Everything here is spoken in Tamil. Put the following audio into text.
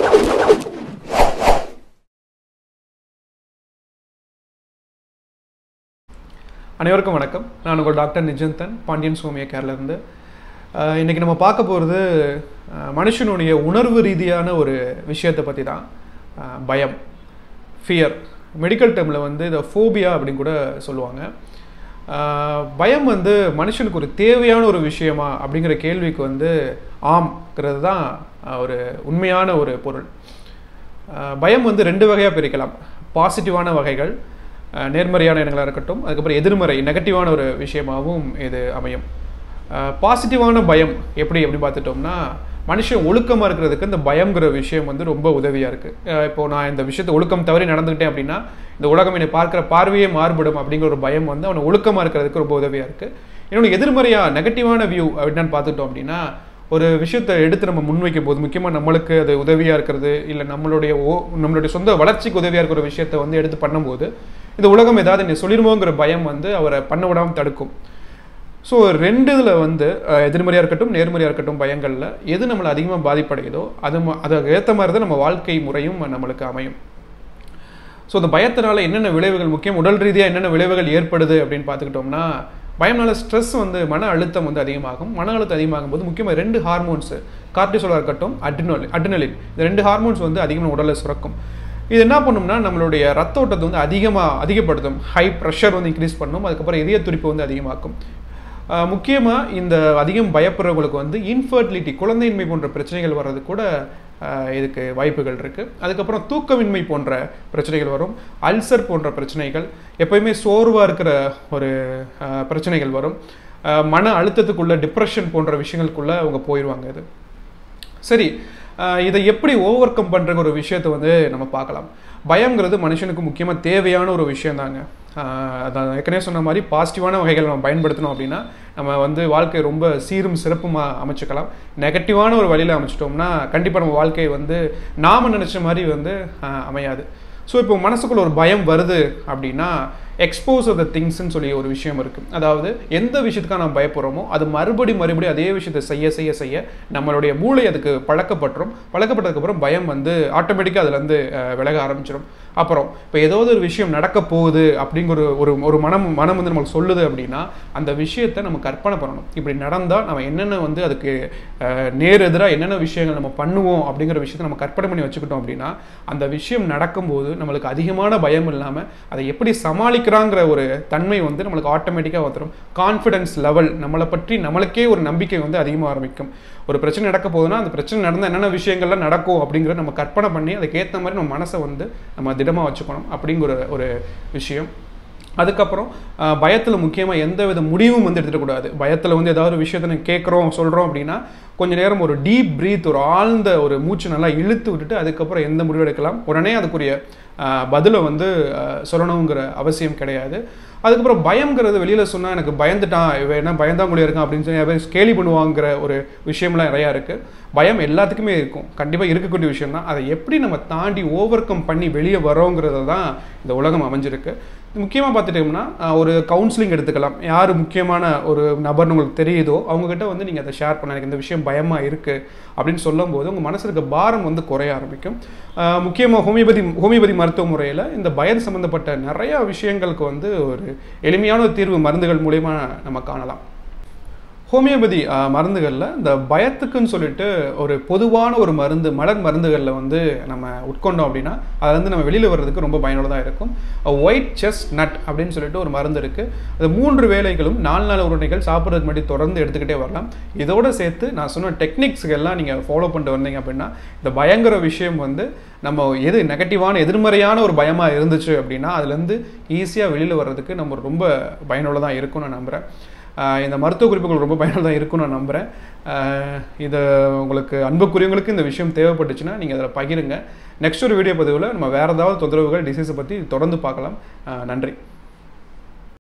அனைவருக்கும் வணக்கம் நான் உங்கள் டாக்டர் நிஜந்தன் பாண்டியன் சோமியா கேரளிருந்து அஹ், இன்னைக்கு நம்ம பார்க்க போகிறது மனுஷனுடைய உணர்வு ரீதியான ஒரு விஷயத்தை பற்றி தான் அஹ், பயம் ஃபியர் மெடிக்கல் டேர்மில் வந்து இதை ஃபோபியா அப்படின்னு கூட சொல்லுவாங்க அஹ், பயம் வந்து மனுஷனுக்கு ஒரு தேவையான ஒரு விஷயமா அப்படிங்கிற கேள்விக்கு வந்து ஆம்ங்கிறது தான் அஹ், ஒரு உண்மையான ஒரு பொருள் அஹ் பயம் வந்து ரெண்டு வகையாக பிரிக்கலாம் பாசிட்டிவான வகைகள் அஹ் நேர்மறையான எண்ணங்களாக இருக்கட்டும் அதுக்கப்புறம் எதிர்மறை நெகட்டிவான ஒரு விஷயமாகவும் இது அமையும் பாசிட்டிவான பயம் எப்படி எப்படி பார்த்துட்டோம்னா மனுஷன் ஒழுக்கமாக இருக்கிறதுக்கு இந்த பயம்ங்கிற விஷயம் வந்து ரொம்ப உதவியாக இருக்குது இப்போ நான் இந்த விஷயத்தை ஒழுக்கம் தவறி நடந்துக்கிட்டேன் அப்படின்னா இந்த உலகம் என்னை பார்க்குற பார்வையே மாறுபடும் அப்படிங்கிற ஒரு பயம் வந்து அவனை ஒழுக்கமாக இருக்கிறதுக்கு ரொம்ப உதவியாக இருக்குது இன்னொன்று எதிர்மறையாக நெகட்டிவான வியூ என்னன்னு பார்த்துட்டோம் அப்படின்னா ஒரு விஷயத்தை எடுத்து நம்ம முன்வைக்கும் போது முக்கியமாக நம்மளுக்கு அது உதவியாக இருக்கிறது இல்லை நம்மளுடைய ஓ நம்மளுடைய சொந்த வளர்ச்சிக்கு உதவியாக இருக்கிற ஒரு விஷயத்தை வந்து எடுத்து பண்ணும்போது இந்த உலகம் ஏதாவது நீ சொல்லிடுமோங்கிற பயம் வந்து அவரை பண்ண விடாமல் தடுக்கும் ஸோ ரெண்டு இதில் வந்து அஹ், எதிர்மறையாக இருக்கட்டும் நேர்மறையாக இருக்கட்டும் பயங்களில் எது நம்மளை அதிகமாக பாதிப்படையுதோ அது ம- அதுக்கு ஏற்ற மாதிரி தான் நம்ம வாழ்க்கை முறையும் நம்மளுக்கு அமையும் ஸோ இந்த பயத்தினால என்னென்ன விளைவுகள் முக்கியம் உடல் ரீதியாக என்னென்ன விளைவுகள் ஏற்படுது அப்படின்னு பார்த்துக்கிட்டோம்னா பயம்னால ஸ்ட்ரெஸ் வந்து மன அழுத்தம் வந்து அதிகமாகும் மன அழுத்தம் அதிகமாகும் போது முக்கியமாக ரெண்டு ஹார்மோன்ஸ் கார்டிசோலாக இருக்கட்டும் அட்ரினோல் அட்ரினலின் இந்த ரெண்டு ஹார்மோன்ஸ் வந்து அதிகமாக உடலில் சுரக்கும் இது என்ன பண்ணும்னா நம்மளுடைய ரத்த ஓட்டத்தை வந்து அதிகமாக அதிகப்படுத்தும் ஹை ப்ரெஷர் வந்து இன்க்ரீஸ் பண்ணும் அதுக்கப்புறம் இதய துடிப்பு வந்து அதிகமாக்கும் முக்கியமாக இந்த அதிகம் பயப்படுறவங்களுக்கு வந்து இன்ஃபர்டிலிட்டி குழந்தையின்மை போன்ற பிரச்சனைகள் வர்றது கூட ஆஹ், இதுக்கு வாய்ப்புகள் இருக்குது அதுக்கப்புறம் தூக்கமின்மை போன்ற பிரச்சனைகள் வரும் அல்சர் போன்ற பிரச்சனைகள் எப்பயுமே சோர்வாக இருக்கிற ஒரு ஆஹ், பிரச்சனைகள் வரும் ஆஹ், மன அழுத்தத்துக்குள்ள டிப்ரெஷன் போன்ற விஷயங்களுக்குள்ள அவங்க போயிடுவாங்க இது சரி ஆஹ் இதை எப்படி ஓவர் கம் பண்ணுற ஒரு விஷயத்தை வந்து நம்ம பார்க்கலாம் பயம்ங்கிறது மனுஷனுக்கு முக்கியமாக தேவையான ஒரு விஷயம் தாங்க அதான் ஏற்கனவே சொன்ன மாதிரி பாசிட்டிவான வகைகள் நம்ம பயன்படுத்தணும் அப்படின்னா நம்ம வந்து வாழ்க்கை ரொம்ப சீரும் சிறப்புமாக அமைச்சுக்கலாம் நெகட்டிவான ஒரு வழியில் அமைச்சிட்டோம்னா கண்டிப்பாக நம்ம வாழ்க்கை வந்து நாம் நினச்ச மாதிரி வந்து ஆஹ் அமையாது ஸோ இப்போ மனசுக்குள்ள ஒரு பயம் வருது அப்படின்னா எக்ஸ்போஸ் ஆஃப் த திங்ஸ்ன்னு சொல்லி ஒரு விஷயம் இருக்குது அதாவது எந்த விஷயத்துக்காக நம்ம பயப்படுறோமோ அது மறுபடி மறுபடி அதே விஷயத்தை செய்ய செய்ய செய்ய நம்மளுடைய மூளை அதுக்கு பழக்கப்பட்டுரும் பழக்கப்பட்டதுக்கப்புறம் பயம் வந்து ஆட்டோமேட்டிக்காக அதுலேருந்து விலக ஆரம்பிச்சிடும் அப்புறம் இப்போ ஏதாவது ஒரு விஷயம் நடக்க போகுது அப்படிங்கிற ஒரு ஒரு ஒரு மனம் மனம் வந்து நமக்கு சொல்லுது அப்படின்னா அந்த விஷயத்தை நம்ம கற்பனை பண்ணணும் இப்படி நடந்தால் நம்ம என்னென்ன வந்து அதுக்கு அஹ், நேர் எதிராக என்னென்ன விஷயங்கள் நம்ம பண்ணுவோம் அப்படிங்கிற விஷயத்தை நம்ம கற்பனை பண்ணி வச்சுக்கிட்டோம் அப்படின்னா அந்த விஷயம் நடக்கும்போது நம்மளுக்கு அதிகமான பயம் இல்லாமல் அதை எப்படி சமாளிக்கிறாங்கிற ஒரு தன்மை வந்து நம்மளுக்கு ஆட்டோமேட்டிக்காக வந்துடும் கான்ஃபிடன்ஸ் லெவல் நம்மளை பற்றி நம்மளுக்கே ஒரு நம்பிக்கை வந்து அதிகமாக ஆரம்பிக்கும் ஒரு பிரச்சனை நடக்க போகுதுன்னா அந்த பிரச்சனை நடந்தால் என்னென்ன விஷயங்கள்லாம் நடக்கும் அப்படிங்கிறத நம்ம கற்பனை பண்ணி அதுக்கேற்ற மாதிரி நம்ம மனசை வந்து நம்ம திடமாக வச்சுக்கணும் அப்படிங்கிற ஒரு விஷயம் அதுக்கப்புறம் பயத்தில் முக்கியமாக எந்த வித முடிவும் வந்து எடுத்துடக்கூடாது பயத்தில் வந்து ஏதாவது ஒரு விஷயத்தை நம்ம கேட்குறோம் சொல்கிறோம் அப்படின்னா கொஞ்ச நேரம் ஒரு டீப் பிரீத் ஒரு ஆழ்ந்த ஒரு மூச்சு நல்லா இழுத்து விட்டுட்டு அதுக்கப்புறம் எந்த முடிவு எடுக்கலாம் உடனே அதுக்குரிய ஆஹ், பதிலை வந்து ஆஹ், சொல்லணுங்கிற அவசியம் கிடையாது அதுக்கப்புறம் பயம்ங்கிறது வெளியில் சொன்னால் எனக்கு பயந்துட்டான் இவன் என்ன பயந்தாங்குழியாக இருக்கான் அப்படின்னு சொல்லி நிறைய பேர் கேலி பண்ணுவாங்கிற ஒரு விஷயம்லாம் நிறையா இருக்குது பயம் எல்லாத்துக்குமே இருக்கும் கண்டிப்பாக இருக்கக்கூடிய விஷயம் தான் அதை எப்படி நம்ம தாண்டி ஓவர் கம் பண்ணி வெளியே வரோங்கிறது தான் இந்த உலகம் அமைஞ்சிருக்கு முக்கியமாக பார்த்துட்டோம்னா ஆஹ், ஒரு கவுன்சிலிங் எடுத்துக்கலாம் யார் முக்கியமான ஒரு நபர்னு உங்களுக்கு தெரியுதோ அவங்ககிட்ட வந்து நீங்கள் அதை ஷேர் பண்ண எனக்கு இந்த விஷயம் பயமாக இருக்குது அப்படின்னு சொல்லும்போது உங்கள் மனசில் இருக்க பாரம் வந்து குறைய ஆரம்பிக்கும் முக்கியமாக ஹோமியோபதி ஹோமியோபதி மருத்துவ முறையில் இந்த பயம் சம்மந்தப்பட்ட நிறையா விஷயங்களுக்கு வந்து ஒரு எளிமையான ஒரு தீர்வு மருந்துகள் மூலயமா நம்ம காணலாம் ஹோமியோபதி ஆஹ், மருந்துகளில் இந்த பயத்துக்குன்னு சொல்லிட்டு ஒரு பொதுவான ஒரு மருந்து மலர் மருந்துகளில் வந்து நம்ம உட்கொண்டோம் அப்படின்னா அதுல இருந்து நம்ம வெளியில் வர்றதுக்கு ரொம்ப பயனுள்ளதாக இருக்கும் ஒயிட் செஸ் நட் அப்படின்னு சொல்லிட்டு ஒரு மருந்து இருக்குது அது மூன்று வேலைகளும் நாலு நாள் உருண்டைகள் சாப்பிட்றதுக்கு முன்னாடி தொடர்ந்து எடுத்துக்கிட்டே வரலாம் இதோட சேர்த்து நான் சொன்ன டெக்னிக்ஸ்கள் எல்லாம் நீங்கள் ஃபாலோ பண்ணிட்டு வந்தீங்க அப்படின்னா இந்த பயங்கர விஷயம் வந்து நம்ம எது நெகட்டிவான எதிர்மறையான ஒரு பயமாக இருந்துச்சு அப்படின்னா அதுலேருந்து ஈஸியாக வெளியில் வர்றதுக்கு நம்ம ரொம்ப பயனுள்ளதாக இருக்கும்னு நான் நம்புகிறேன் ஆஹ் இந்த மருத்துவ குறிப்புகள் ரொம்ப பயனுள்ளதாக இருக்கும்னு நான் நம்புகிறேன் இதை உங்களுக்கு அன்புக்குரியவங்களுக்கு இந்த விஷயம் தேவைப்பட்டுச்சுன்னா நீங்கள் அதில் பகிருங்க நெக்ஸ்ட் ஒரு வீடியோ பதிவில் நம்ம வேறு ஏதாவது தொந்தரவுகள் டிசீஸை பற்றி தொடர்ந்து பார்க்கலாம் ஆஹ் நன்றி